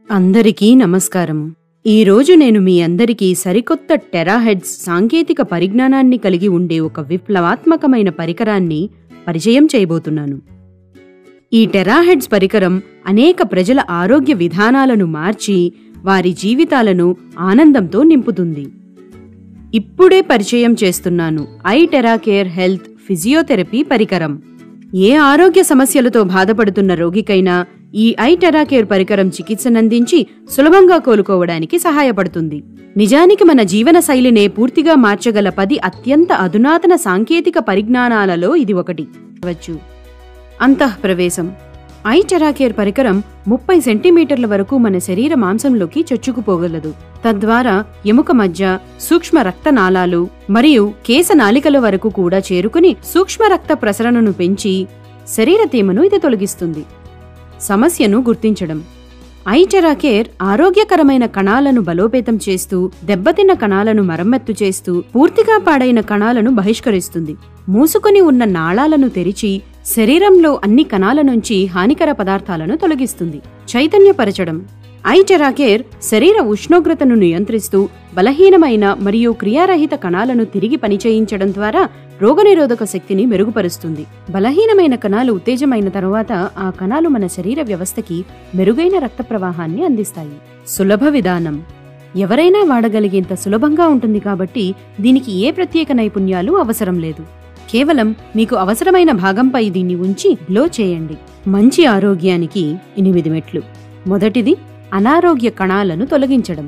అందరికీ నమస్కారము ఈరోజు నేను మీ అందరికీ సరికొత్త టెరాహెడ్స్ సాంకేతిక పరిజ్ఞానాన్ని కలిగి ఉండే ఒక విప్లవాత్మకమైన పరికరాన్ని పరిచయం చేయబోతున్నాను ఈ టెరాహెడ్స్ పరికరం అనేక ప్రజల ఆరోగ్య విధానాలను మార్చి వారి జీవితాలను ఆనందంతో నింపుతుంది ఇప్పుడే పరిచయం చేస్తున్నాను ఐ టెరాకేర్ హెల్త్ ఫిజియోథెరపీ పరికరం ఏ ఆరోగ్య సమస్యలతో బాధపడుతున్న రోగికైనా ఈ ఐ టెరాకేర్ పరికరం చికిత్సనందించి సులభంగా కోలుకోవడానికి సహాయపడుతుంది నిజానికి మన జీవన శైలినే పూర్తిగా మార్చగల పది అత్యంత అధునాతన సాంకేతిక పరిజ్ఞానాలలో ఇది ఒకటి వచ్చు అంతఃప్రవేశం ఐ టెరాకేర్ పరికరం ముప్పై సెంటీమీటర్ల వరకు మన శరీర మాంసంలోకి చొచ్చుకుపోగలదు తద్వారా ఎముక మధ్య సూక్ష్మ రక్తనాళాలు మరియు కేశ నాలికల వరకు కూడా చేరుకుని సూక్ష్మ రక్త ప్రసరణను పెంచి శరీర తేమను ఇది తొలగిస్తుంది సమస్యను గుర్తించడం ఐటెరాకేర్ ఆరోగ్యకరమైన కణాలను బలోపేతం చేస్తూ దెబ్బతిన్న కణాలను మరమ్మత్తు చేస్తూ పూర్తిగా పాడైన కణాలను బహిష్కరిస్తుంది మూసుకొని ఉన్న నాళాలను తెరిచి శరీరంలో అన్ని కణాల నుంచి హానికర పదార్థాలను తొలగిస్తుంది చైతన్యపరచడం ఐటెరాకేర్ శరీర ఉష్ణోగ్రతను నియంత్రిస్తూ బలహీనమైన మరియు క్రియారహిత కణాలను తిరిగి పనిచేయించడం ద్వారా రోగనిరోధక శక్తిని మెరుగుపరుస్తుంది బలహీనమైన కణాలు ఉత్తేజమైన తరువాత ఆ కణాలు మన శరీర వ్యవస్థకి మెరుగైన రక్త ప్రవాహాన్ని అందిస్తాయి సులభ విధానం ఎవరైనా వాడగలిగేంత సులభంగా ఉంటుంది కాబట్టి దీనికి ఏ ప్రత్యేక నైపుణ్యాలు అవసరం లేదు కేవలం మీకు అవసరమైన భాగంపై దీన్ని ఉంచి బ్లో చేయండి మంచి ఆరోగ్యానికి ఎనిమిది మెట్లు మొదటిది అనారోగ్య కణాలను తొలగించడం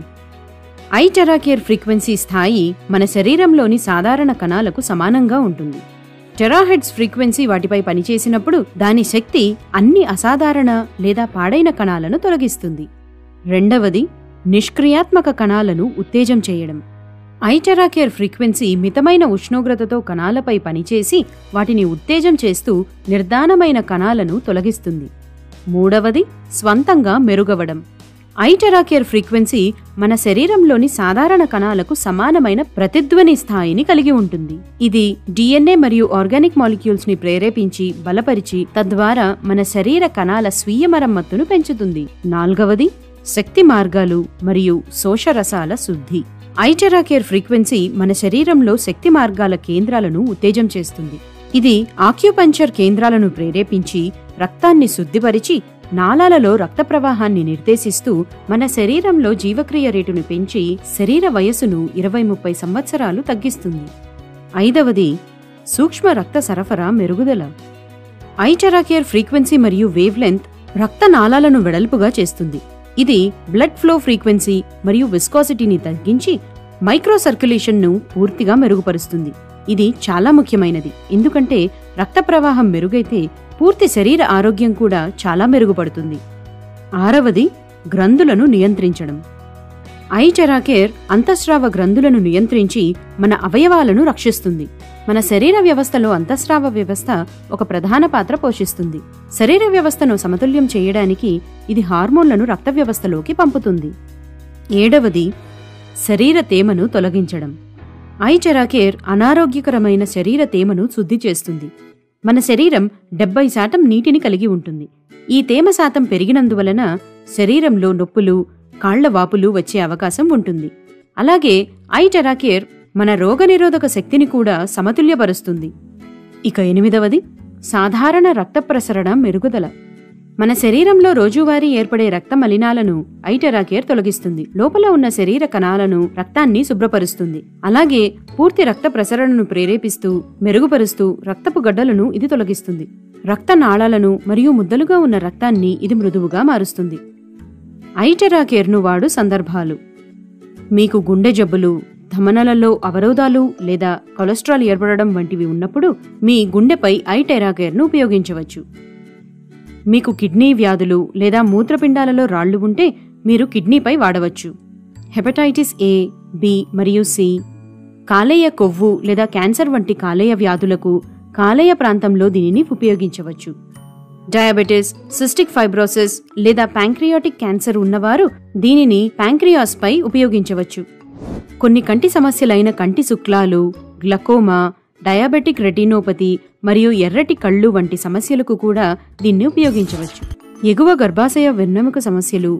ఐటెరాకేర్ ఫ్రీక్వెన్సీ స్థాయి మన శరీరంలోని సాధారణ కణాలకు సమానంగా ఉంటుంది టెరాహెడ్స్ ఫ్రీక్వెన్సీ వాటిపై పనిచేసినప్పుడు దాని శక్తి అన్ని అసాధారణ లేదా పాడైన కణాలను తొలగిస్తుంది రెండవది నిష్క్రియాత్మక కణాలను ఉత్తేజం చేయడం ఐటెరాకేర్ ఫ్రీక్వెన్సీ మితమైన ఉష్ణోగ్రతతో కణాలపై పనిచేసి వాటిని ఉత్తేజం చేస్తూ నిర్దానమైన కణాలను తొలగిస్తుంది మూడవది స్వంతంగా మెరుగవడం ఐటెరాకేర్ ఫ్రీక్వెన్సీ మన శరీరంలోని సాధారణ కణాలకు సమానమైన ప్రతిధ్వని స్థాయిని కలిగి ఉంటుంది ఇది డిఎన్ఏ మరియు ఆర్గానిక్ మాలిక్యూల్స్ ని ప్రేరేపించి బలపరిచి తద్వారా మన శరీర కణాల స్వీయ మరమ్మత్తును పెంచుతుంది నాల్గవది శక్తి మార్గాలు మరియు శోషరసాల శుద్ధి ఐటెరాకేర్ ఫ్రీక్వెన్సీ మన శరీరంలో శక్తి మార్గాల కేంద్రాలను ఉత్తేజం చేస్తుంది ఇది ఆక్యుపంచర్ కేంద్రాలను ప్రేరేపించి రక్తాన్ని శుద్ధిపరిచి నాళాలలో రక్త ప్రవాహాన్ని నిర్దేశిస్తూ మన శరీరంలో జీవక్రియ రేటును పెంచి శరీర వయసును ఇరవై ముప్పై సంవత్సరాలు తగ్గిస్తుంది ఐదవది సూక్ష్మ రక్త సరఫరా మెరుగుదల ఐటెరాకేర్ ఫ్రీక్వెన్సీ మరియు వేవ్ లెంత్ రక్త నాళాలను వెడల్పుగా చేస్తుంది ఇది బ్లడ్ ఫ్లో ఫ్రీక్వెన్సీ మరియు విస్కాసిటీని తగ్గించి మైక్రో సర్క్యులేషన్ను పూర్తిగా మెరుగుపరుస్తుంది ఇది చాలా ముఖ్యమైనది ఎందుకంటే రక్త ప్రవాహం మెరుగైతే పూర్తి శరీర ఆరోగ్యం కూడా చాలా మెరుగుపడుతుంది ఆరవది గ్రంథులను నియంత్రించడం ఐటెరాకేర్ అంతఃస్రావ గ్రంథులను నియంత్రించి మన అవయవాలను రక్షిస్తుంది మన శరీర వ్యవస్థలో అంతఃస్రావ వ్యవస్థ ఒక ప్రధాన పాత్ర పోషిస్తుంది శరీర వ్యవస్థను సమతుల్యం చేయడానికి ఇది హార్మోన్లను రక్త వ్యవస్థలోకి పంపుతుంది ఏడవది శరీర తేమను తొలగించడం ఐటెరాకేర్ అనారోగ్యకరమైన శరీర తేమను శుద్ధి చేస్తుంది మన శరీరం డెబ్బై శాతం నీటిని కలిగి ఉంటుంది ఈ తేమ శాతం పెరిగినందువలన శరీరంలో నొప్పులు కాళ్ల వాపులు వచ్చే అవకాశం ఉంటుంది అలాగే ఐటెరాకేర్ మన రోగనిరోధక శక్తిని కూడా సమతుల్యపరుస్తుంది ఇక ఎనిమిదవది సాధారణ రక్త ప్రసరణ మెరుగుదల మన శరీరంలో రోజువారీ ఏర్పడే రక్త మలినాలను ఐటెరాకేర్ తొలగిస్తుంది లోపల ఉన్న శరీర కణాలను రక్తాన్ని శుభ్రపరుస్తుంది అలాగే పూర్తి రక్త ప్రసరణను ప్రేరేపిస్తూ మెరుగుపరుస్తూ రక్తపు గడ్డలను ఇది తొలగిస్తుంది రక్త నాళాలను మరియు ముద్దలుగా ఉన్న రక్తాన్ని ఇది మృదువుగా మారుస్తుంది ఐటెరాకేర్ను వాడు సందర్భాలు మీకు గుండె జబ్బులు ధమనలలో అవరోధాలు లేదా కొలెస్ట్రాల్ ఏర్పడడం వంటివి ఉన్నప్పుడు మీ గుండెపై ఐటెరాకేర్ను ఉపయోగించవచ్చు మీకు కిడ్నీ వ్యాధులు లేదా మూత్రపిండాలలో రాళ్లు ఉంటే మీరు కిడ్నీపై వాడవచ్చు హెపటైటిస్ ఏ బి మరియు సి కాలేయ కొవ్వు లేదా క్యాన్సర్ వంటి కాలేయ వ్యాధులకు కాలేయ ప్రాంతంలో దీనిని ఉపయోగించవచ్చు డయాబెటిస్ సిస్టిక్ ఫైబ్రోసిస్ లేదా ప్యాంక్రియాటిక్ క్యాన్సర్ ఉన్నవారు దీనిని ప్యాంక్రియాస్ పై ఉపయోగించవచ్చు కొన్ని కంటి సమస్యలైన కంటి శుక్లాలు గ్లకోమా డయాబెటిక్ రెటినోపతి మరియు ఎర్రటి కళ్ళు వంటి సమస్యలకు కూడా దీన్ని ఉపయోగించవచ్చు ఎగువ గర్భాశయ వెన్నెముక సమస్యలు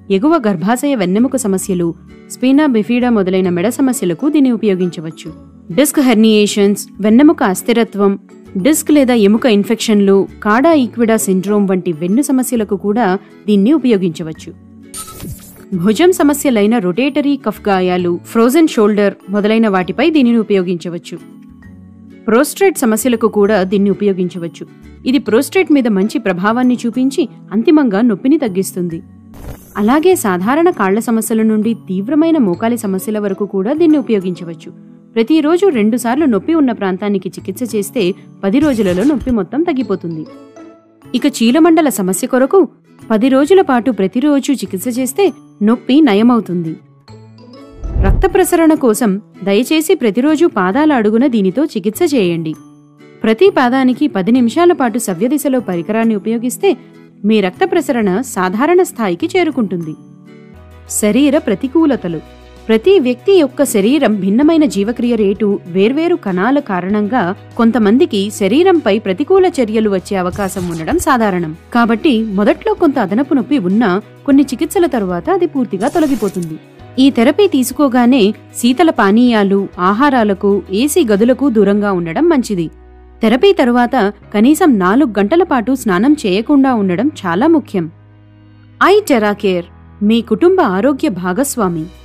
ఎగువ గర్భాశయ వెన్నెముక సమస్యలు స్పీనా బిఫీడా మొదలైన మెడ సమస్యలకు దీన్ని ఉపయోగించవచ్చు డిస్క్ హెర్నియేషన్స్ వెన్నెముక అస్థిరత్వం డిస్క్ లేదా ఎముక ఇన్ఫెక్షన్లు కాడా ఈక్విడా సిండ్రోమ్ వంటి వెన్ను సమస్యలకు కూడా దీన్ని ఉపయోగించవచ్చు భుజం సమస్యలైన రొటేటరీ కఫ్ గాయాలు ఫ్రోజన్ షోల్డర్ మొదలైన వాటిపై దీనిని ఉపయోగించవచ్చు ప్రోస్ట్రేట్ సమస్యలకు కూడా దీన్ని ఉపయోగించవచ్చు ఇది ప్రోస్ట్రేట్ మీద మంచి ప్రభావాన్ని చూపించి అంతిమంగా నొప్పిని తగ్గిస్తుంది అలాగే సాధారణ కాళ్ల సమస్యల నుండి తీవ్రమైన మోకాలి సమస్యల వరకు కూడా దీన్ని ఉపయోగించవచ్చు ప్రతిరోజు రెండుసార్లు నొప్పి ఉన్న ప్రాంతానికి చికిత్స చేస్తే పది రోజులలో నొప్పి మొత్తం తగ్గిపోతుంది ఇక చీలమండల సమస్య కొరకు పది రోజుల పాటు ప్రతిరోజు చికిత్స చేస్తే నొప్పి నయమవుతుంది రక్త ప్రసరణ కోసం దయచేసి ప్రతిరోజు పాదాల అడుగున దీనితో చికిత్స చేయండి ప్రతి పాదానికి పది నిమిషాల పాటు సవ్యదిశలో పరికరాన్ని ఉపయోగిస్తే మీ రక్త ప్రసరణ సాధారణ స్థాయికి చేరుకుంటుంది శరీర ప్రతికూలతలు ప్రతి వ్యక్తి యొక్క శరీరం భిన్నమైన జీవక్రియ రేటు వేర్వేరు కణాల కారణంగా కొంతమందికి శరీరంపై ప్రతికూల చర్యలు వచ్చే అవకాశం ఉండడం సాధారణం కాబట్టి మొదట్లో కొంత అదనపు నొప్పి ఉన్నా కొన్ని చికిత్సల తరువాత అది పూర్తిగా తొలగిపోతుంది ఈ థెరపీ తీసుకోగానే శీతల పానీయాలు ఆహారాలకు ఏసీ గదులకు దూరంగా ఉండడం మంచిది థెరపీ తరువాత కనీసం నాలుగు గంటల పాటు స్నానం చేయకుండా ఉండడం చాలా ముఖ్యం ఐ టెరాకేర్ మీ కుటుంబ ఆరోగ్య భాగస్వామి